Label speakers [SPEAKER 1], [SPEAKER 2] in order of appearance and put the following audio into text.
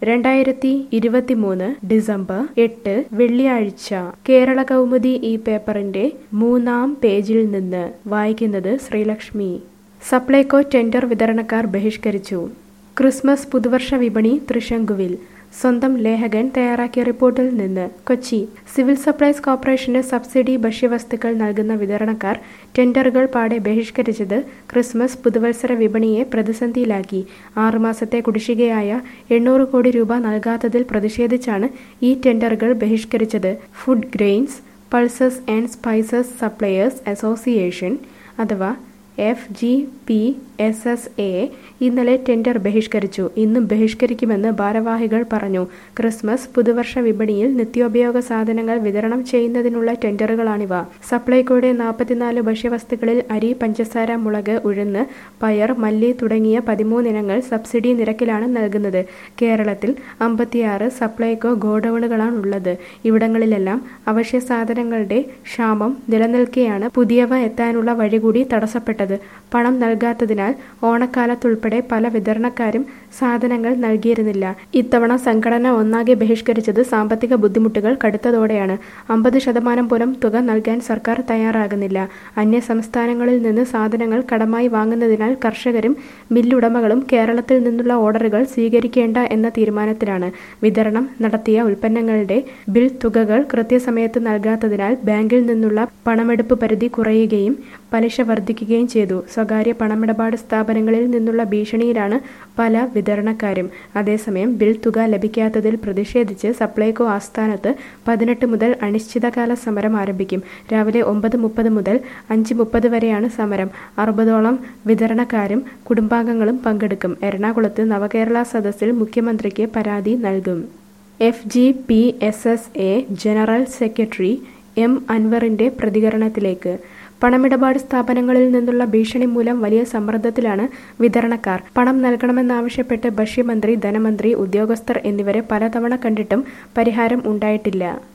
[SPEAKER 1] രണ്ടായിരത്തി ഇരുപത്തിമൂന്ന് ഡിസംബർ എട്ട് വെള്ളിയാഴ്ച കേരള കൗമുദി ഈ പേപ്പറിന്റെ മൂന്നാം പേജിൽ നിന്ന് വായിക്കുന്നത് ശ്രീലക്ഷ്മി സപ്ലൈകോ ടെൻഡർ വിതരണക്കാർ ബഹിഷ്കരിച്ചു ക്രിസ്മസ് പുതുവർഷ വിപണി തൃശങ്കുവിൽ സ്വന്തം ലേഖകൻ തയ്യാറാക്കിയ റിപ്പോർട്ടിൽ നിന്ന് കൊച്ചി സിവിൽ സപ്ലൈസ് കോർപ്പറേഷന് സബ്സിഡി ഭക്ഷ്യവസ്തുക്കൾ നൽകുന്ന വിതരണക്കാർ ടെൻഡറുകൾ പാടെ ബഹിഷ്കരിച്ചത് ക്രിസ്മസ് പുതുവത്സര വിപണിയെ പ്രതിസന്ധിയിലാക്കി ആറുമാസത്തെ കുടിശ്ശികയായ എണ്ണൂറ് കോടി രൂപ നൽകാത്തതിൽ പ്രതിഷേധിച്ചാണ് ഈ ടെൻഡറുകൾ ബഹിഷ്കരിച്ചത് food grains pulses and spices suppliers association അഥവാ F G P S S A ഇന്നലെ ടെൻഡർ ബഹിഷ്കരിച്ചു ഇന്നും ബഹിഷ്കരിക്കുമെന്ന് ഭാരവാഹികൾ പറഞ്ഞു ക്രിസ്മസ് പുതുവർഷ വിപണിയിൽ നിത്യോപയോഗ സാധനങ്ങൾ വിതരണം ചെയ്യുന്നതിനുള്ള ടെൻഡറുകളാണിവ സപ്ലൈകോയുടെ നാൽപ്പത്തിനാല് ഭക്ഷ്യവസ്തുക്കളിൽ അരി പഞ്ചസാര മുളക് ഉഴുന്ന് പയർ മല്ലി തുടങ്ങിയ പതിമൂന്നിനങ്ങൾ സബ്സിഡി നിരക്കിലാണ് നൽകുന്നത് കേരളത്തിൽ അമ്പത്തിയാറ് സപ്ലൈകോ ഗോഡൌണുകളാണുള്ളത് ഇവിടങ്ങളിലെല്ലാം അവശ്യ സാധനങ്ങളുടെ ക്ഷാമം നിലനിൽക്കെയാണ് പുതിയവ എത്താനുള്ള വഴി കൂടി തടസ്സപ്പെട്ടത് പണം നൽകാത്തതിനാൽ ഓണക്കാലത്തുൾപ്പെടെ പല വിതരണക്കാരും സാധനങ്ങൾ നൽകിയിരുന്നില്ല ഇത്തവണ സംഘടന ഒന്നാകെ ബഹിഷ്കരിച്ചത് സാമ്പത്തിക ബുദ്ധിമുട്ടുകൾ കടുത്തതോടെയാണ് അമ്പത് ശതമാനം പോലും തുക നൽകാൻ സർക്കാർ തയ്യാറാകുന്നില്ല അന്യ സംസ്ഥാനങ്ങളിൽ നിന്ന് സാധനങ്ങൾ കടമായി വാങ്ങുന്നതിനാൽ കർഷകരും മില്ലുടമകളും കേരളത്തിൽ നിന്നുള്ള ഓർഡറുകൾ സ്വീകരിക്കേണ്ട എന്ന തീരുമാനത്തിലാണ് വിതരണം നടത്തിയ ഉൽപ്പന്നങ്ങളുടെ ബിൽ തുകകൾ കൃത്യസമയത്ത് നൽകാത്തതിനാൽ ബാങ്കിൽ നിന്നുള്ള പണമെടുപ്പ് പരിധി കുറയുകയും പലിശ വർദ്ധിക്കുകയും ചെയ്തു സ്വകാര്യ പണമിടപാട് സ്ഥാപനങ്ങളിൽ നിന്നുള്ള ഭീഷണിയിലാണ് പല വിതരണക്കാരും അതേസമയം ബിൽ തുക ലഭിക്കാത്തതിൽ പ്രതിഷേധിച്ച് സപ്ലൈകോ ആസ്ഥാനത്ത് പതിനെട്ട് മുതൽ അനിശ്ചിതകാല സമരം ആരംഭിക്കും രാവിലെ ഒമ്പത് മുപ്പത് മുതൽ അഞ്ച് മുപ്പത് വരെയാണ് സമരം അറുപതോളം വിതരണക്കാരും കുടുംബാംഗങ്ങളും പങ്കെടുക്കും എറണാകുളത്ത് നവകേരള സദസ്സിൽ മുഖ്യമന്ത്രിക്ക് പരാതി നൽകും F G P S S A general secretary M അൻവറിന്റെ പ്രതികരണത്തിലേക്ക് പണമിടപാട് സ്ഥാപനങ്ങളിൽ നിന്നുള്ള ഭീഷണി മൂലം വലിയ സമ്മർദ്ദത്തിലാണ് വിതരണക്കാർ പണം നൽകണമെന്നാവശ്യപ്പെട്ട് ഭക്ഷ്യമന്ത്രി ധനമന്ത്രി ഉദ്യോഗസ്ഥർ എന്നിവരെ പലതവണ കണ്ടിട്ടും പരിഹാരം ഉണ്ടായിട്ടില്ല